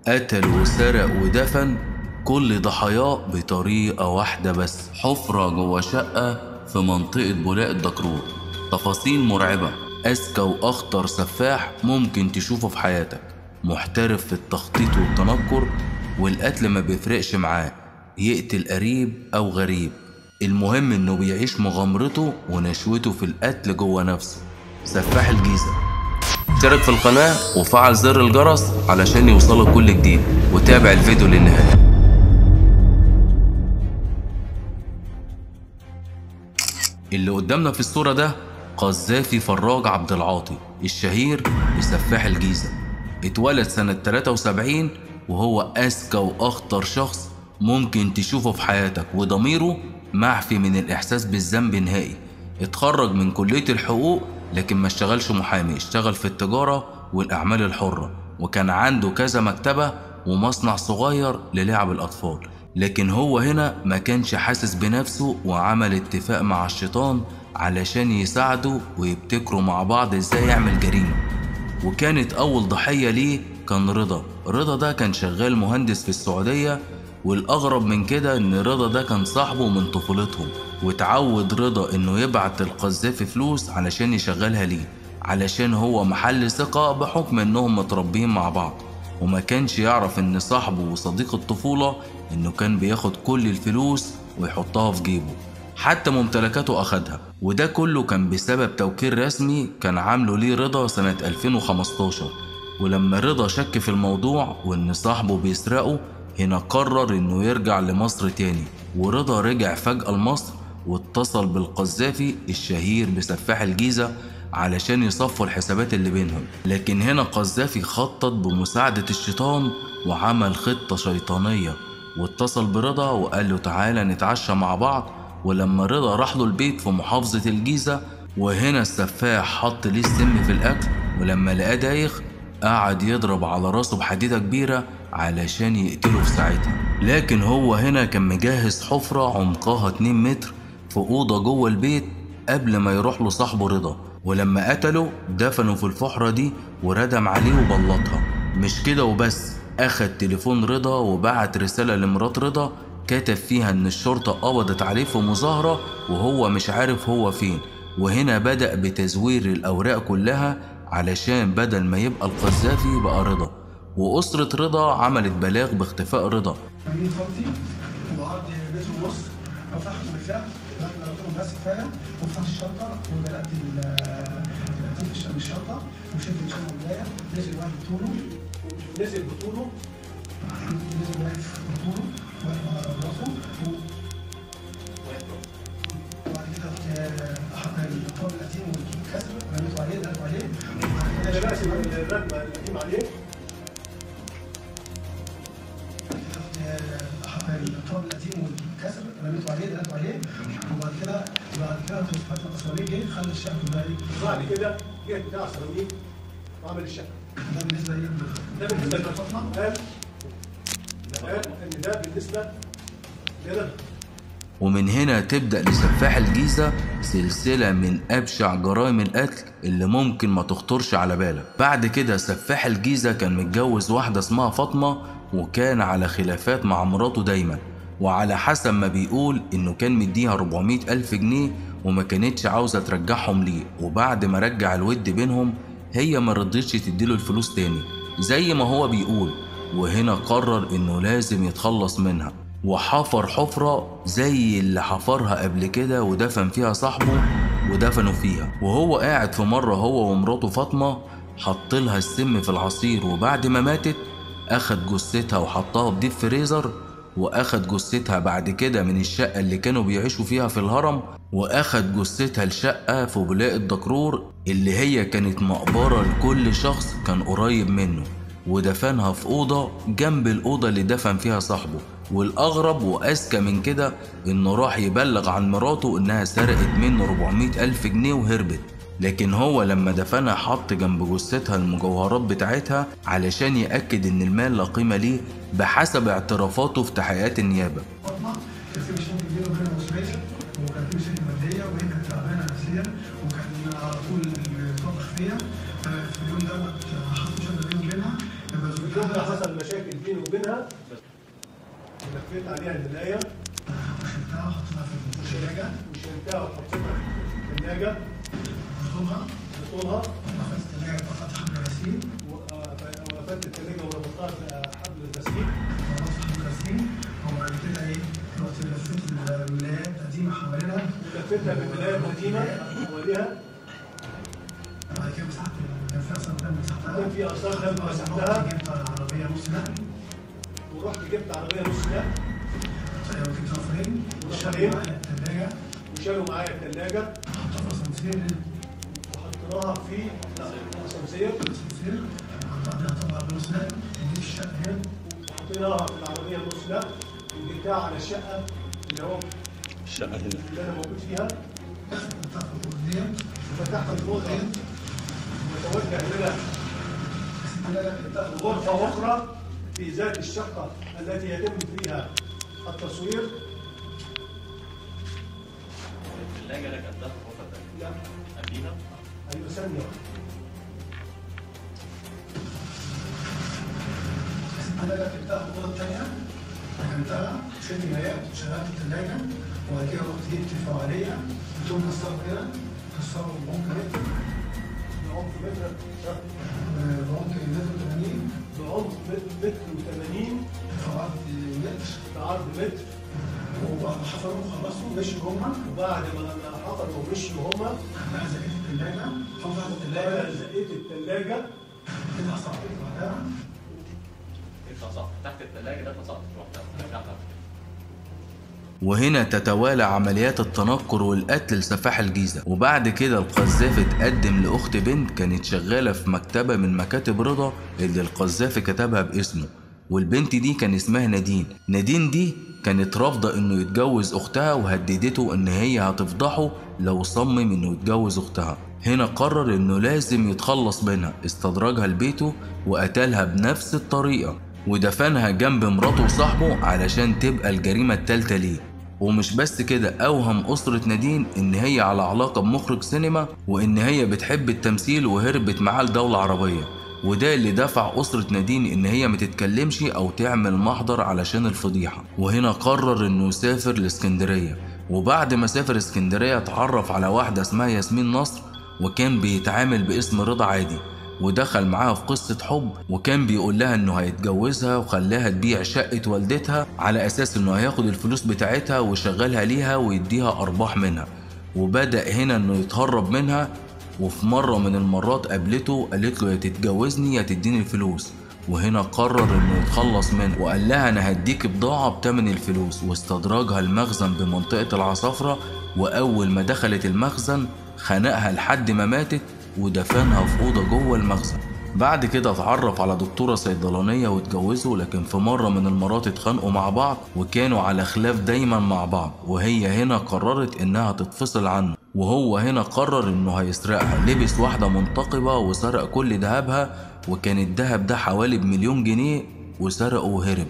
قتل وسرق ودفن كل ضحاياه بطريقة واحدة بس حفرة جوه شقة في منطقة بولاق الدكرور تفاصيل مرعبة أذكى وأخطر سفاح ممكن تشوفه في حياتك محترف في التخطيط والتنكر والقتل ما بيفرقش معاه يقتل قريب أو غريب المهم إنه بيعيش مغامرته ونشوته في القتل جوه نفسه سفاح الجيزة اشترك في القناة وفعل زر الجرس علشان يوصلك كل جديد وتابع الفيديو للنهاية اللي قدامنا في الصورة ده قذافي فراج عبد العاطي الشهير بسفاح الجيزة اتولد سنة 73 وهو أذكى وأخطر شخص ممكن تشوفه في حياتك وضميره معفي من الإحساس بالذنب نهائي اتخرج من كلية الحقوق لكن ما اشتغلش محامي اشتغل في التجارة والأعمال الحرة وكان عنده كذا مكتبة ومصنع صغير للعب الأطفال لكن هو هنا ما كانش حاسس بنفسه وعمل اتفاق مع الشيطان علشان يساعده ويبتكروا مع بعض ازاي يعمل جريمة وكانت أول ضحية ليه كان رضا رضا ده كان شغال مهندس في السعودية والأغرب من كده إن رضا ده كان صاحبه من طفولتهم وتعود رضا إنه يبعت القذافي فلوس علشان يشغلها ليه علشان هو محل ثقة بحكم إنهم متربيين مع بعض وما كانش يعرف إن صاحبه وصديق الطفولة إنه كان بياخد كل الفلوس ويحطها في جيبه حتى ممتلكاته أخدها وده كله كان بسبب توكيل رسمي كان عامله ليه رضا سنة 2015 ولما رضا شك في الموضوع وإن صاحبه بيسرقه هنا قرر إنه يرجع لمصر تاني ورضا رجع فجأة لمصر واتصل بالقذافي الشهير بسفاح الجيزة علشان يصفوا الحسابات اللي بينهم لكن هنا قذافي خطط بمساعدة الشيطان وعمل خطة شيطانية واتصل برضا وقال له تعالى نتعشى مع بعض ولما رضا راح له البيت في محافظة الجيزة وهنا السفاح حط ليه السم في الأكل ولما لقاه دايخ قعد يضرب على راسه بحديدة كبيرة علشان يقتله في ساعتها لكن هو هنا كان مجهز حفرة عمقها 2 متر في أوضة جوه البيت قبل ما يروح له صاحبه رضا ولما قتله دفنه في الفحرة دي وردم عليه وبلطها مش كده وبس أخد تليفون رضا وبعت رسالة لمرات رضا كتب فيها إن الشرطة قبضت عليه في مظاهرة وهو مش عارف هو فين وهنا بدأ بتزوير الأوراق كلها علشان بدل ما يبقى القذافي بقى رضا وأسرة رضا عملت بلاغ باختفاء رضا امين خالتي وقعد بيت ونص فتحت بالفعل لما قلت لهم بس كفايه وفتحت الشنطه وبدات التفتيش من الشنطه وشلت الشنطه بدايه نزل واحد بطوله نزل بطوله نزل واحد بطوله واقف على راسه وبعد كده حط الطول القديم والكسر رميته عليه دقته عليه انا راسم الرقبه القديم عليه حط التراب القديم والكسر رميته عليه دقته عليه وبعد كده بعد كده فتحت الاسرائيلي جه خلى الشقه كلها ايه بعد كده جه بتاع سيراميك وعمل الشقه ده بالنسبه لي ده بالنسبه لفاطمه قال قال ان ده بالنسبه لرضا ومن هنا تبدأ لسفاح الجيزة سلسلة من أبشع جرائم القتل اللي ممكن ما تخطرش على بالك بعد كده سفاح الجيزة كان متجوز واحدة اسمها فاطمة وكان على خلافات مع مراته دايما وعلى حسب ما بيقول إنه كان مديها 400 ألف جنيه وما كانتش عاوزة ترجعهم ليه وبعد ما رجع الود بينهم هي ما رضيتش تديله الفلوس تاني زي ما هو بيقول وهنا قرر إنه لازم يتخلص منها وحفر حفرة زي اللي حفرها قبل كده ودفن فيها صاحبه ودفنوا فيها وهو قاعد في مرة هو ومراته فاطمة حط لها السم في العصير وبعد ما ماتت أخد جثتها وحطها في ديب فريزر وأخد جثتها بعد كده من الشقة اللي كانوا بيعيشوا فيها في الهرم وأخد جثتها لشقة في بولاق الدكرور اللي هي كانت مقبرة لكل شخص كان قريب منه ودفنها في أوضة جنب الأوضة اللي دفن فيها صاحبه والأغرب وأذكى من كده إنه راح يبلغ عن مراته إنها سرقت منه 400 ألف جنيه وهربت لكن هو لما دفنها حط جنب جثتها المجوهرات بتاعتها علشان يأكد إن المال لا قيمة ليه بحسب اعترافاته في تحقيقات النيابة فاطمه كان في مشاكل كبيره وبينها وزوجها وكان في مشاكل ماديه وهي كانت تعبانه نفسيا وكان على طول طبخ فيها ففي اليوم دوت حطوا شده بيني وبينها يبقى اليوم ده زوجها حصل مشاكل منها ولفيت عليها الملايه شلتها وحطيتها في الثلاجة وشلتها وحطيتها في الثلاجه بطولها بطولها دخلت الثلاجة فقط حبل غسيل وقفلت الثلاجه وربطتها بحبل الغسيل وضغطت حبل غسيل وبعد كده ايه رحت لفيت الملايات القديمة حوالينها ولفيتها بالملايه القديمه حواليها بعد كده مسحت كان في اصلا دم مسحتها كان في آثار دم مسحتها. جبت عربية نص نقل ورحت جبت عربيه نص نقل وجبت رفرين ورفرين. وشالوا معايا الثلاجة وشالوا معايا الثلاجه حطها في اسانسير وحطيناها في الاسانسير اسانسير بعدها طبعا بنص نقل ودي الشقة هنا وحطيناها في العربيه نص نقل وجبتها على الشقه اللي هو الشقة هنا اللي انا موجود فيها فتحت الأردية وفتحت الاوضه وتوجه الى غرفه اخرى في ذات الشقه التي يتم فيها التصوير الثلاجة اللي كانت في غرفة تانية لا قديمة ايوه ثانيه أنا ركبتها الأوضة الثانية ركنتها شلت الملايات وشغلت الثلاجة وبعد كده رحت جبت الفوارية قلت لهم كسروا كده كسروا بعمق متر بعمق متر بعمق متر 80 بعمق متر و80 في عرض متر بعرض متر وحفروا وخلصوا مشوا هما وبعد ما ما حفروا ومشوا هما بقى زقيت الثلاجة فتحت انا الثلاجة زقيت الثلاجه كده صعبت بعدها انت صح تحت الثلاجة ده فصلت رحت رجعتها وهنا تتوالى عمليات التنكر والقتل لسفاح الجيزة وبعد كده القذافي اتقدم لأخت بنت كانت شغالة في مكتبة من مكاتب رضا اللي القذافي كتبها باسمه والبنت دي كان اسمها نادين نادين دي كانت رافضة انه يتجوز اختها وهددته ان هي هتفضحه لو صمم انه يتجوز اختها هنا قرر انه لازم يتخلص منها استدرجها لبيته وقتلها بنفس الطريقة ودفنها جنب مراته وصاحبه علشان تبقى الجريمة التالتة ليه ومش بس كده أوهم أسرة نادين إن هي على علاقة بمخرج سينما وإن هي بتحب التمثيل وهربت معاه لدولة عربية وده اللي دفع أسرة نادين إن هي ما تتكلمش أو تعمل محضر علشان الفضيحة وهنا قرر إنه يسافر لإسكندرية وبعد ما سافر اسكندرية اتعرف على واحدة اسمها ياسمين نصر وكان بيتعامل باسم رضا عادي ودخل معاها في قصة حب وكان بيقول لها انه هيتجوزها وخلاها تبيع شقة والدتها على اساس انه هياخد الفلوس بتاعتها ويشغلها ليها ويديها ارباح منها وبدأ هنا انه يتهرب منها وفي مرة من المرات قابلته قالت له يا تتجوزني يا تديني الفلوس وهنا قرر انه يتخلص منه وقال لها انا هديك بضاعة بتمن الفلوس واستدرجها المخزن بمنطقة العصافرة واول ما دخلت المخزن خنقها لحد ما ماتت ودفنها في أوضة جوه المخزن بعد كده اتعرف على دكتورة صيدلانية واتجوزوا لكن في مرة من المرات اتخانقوا مع بعض وكانوا على خلاف دايما مع بعض وهي هنا قررت انها تتفصل عنه وهو هنا قرر انه هيسرقها لبس واحدة منتقبة وسرق كل دهبها وكان الدهب ده حوالي بمليون جنيه وسرقه وهرب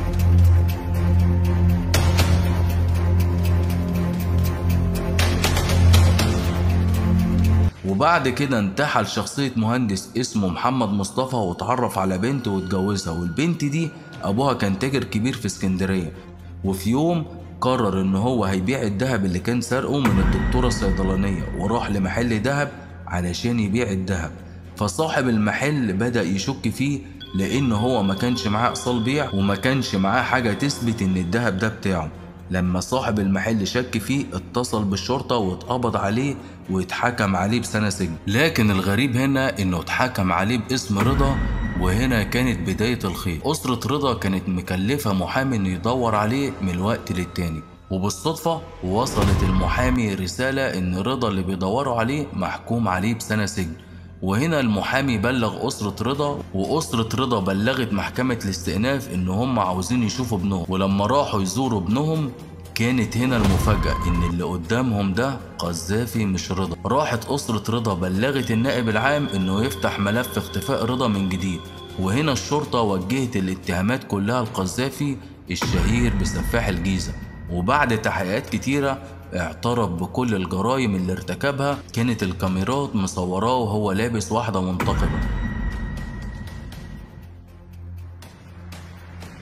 وبعد كده انتحل شخصية مهندس اسمه محمد مصطفى واتعرف على بنت واتجوزها والبنت دي أبوها كان تاجر كبير في اسكندرية وفي يوم قرر إن هو هيبيع الدهب اللي كان سرقه من الدكتورة الصيدلانية وراح لمحل دهب علشان يبيع الدهب فصاحب المحل بدأ يشك فيه لأن هو ما كانش معاه إيصال بيع وما كانش معاه حاجة تثبت إن الدهب ده بتاعه لما صاحب المحل شك فيه اتصل بالشرطة واتقبض عليه واتحكم عليه بسنة سجن لكن الغريب هنا انه اتحكم عليه باسم رضا وهنا كانت بداية الخير أسرة رضا كانت مكلفة محامي انه يدور عليه من الوقت للتاني وبالصدفة وصلت المحامي رسالة ان رضا اللي بيدوروا عليه محكوم عليه بسنة سجن وهنا المحامي بلغ أسرة رضا وأسرة رضا بلغت محكمة الاستئناف إن هم عاوزين يشوفوا ابنهم ولما راحوا يزوروا ابنهم كانت هنا المفاجأة إن اللي قدامهم ده قذافي مش رضا راحت أسرة رضا بلغت النائب العام إنه يفتح ملف اختفاء رضا من جديد وهنا الشرطة وجهت الاتهامات كلها القذافي الشهير بسفاح الجيزة وبعد تحقيقات كتيرة اعترف بكل الجرائم اللي ارتكبها كانت الكاميرات مصوراه وهو لابس واحدة منتقبة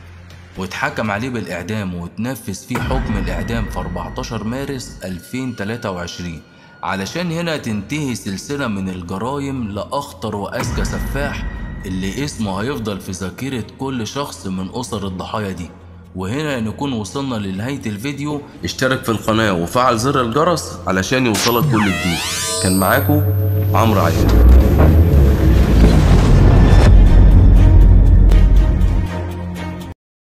واتحكم عليه بالإعدام واتنفذ فيه حكم الإعدام في 14 مارس 2023 علشان هنا تنتهي سلسلة من الجرائم لأخطر وأذكى سفاح اللي اسمه هيفضل في ذاكرة كل شخص من أسر الضحايا دي وهنا نكون وصلنا لنهاية الفيديو اشترك في القناة وفعل زر الجرس علشان يوصلك كل جديد كان معاكم عمرو عيان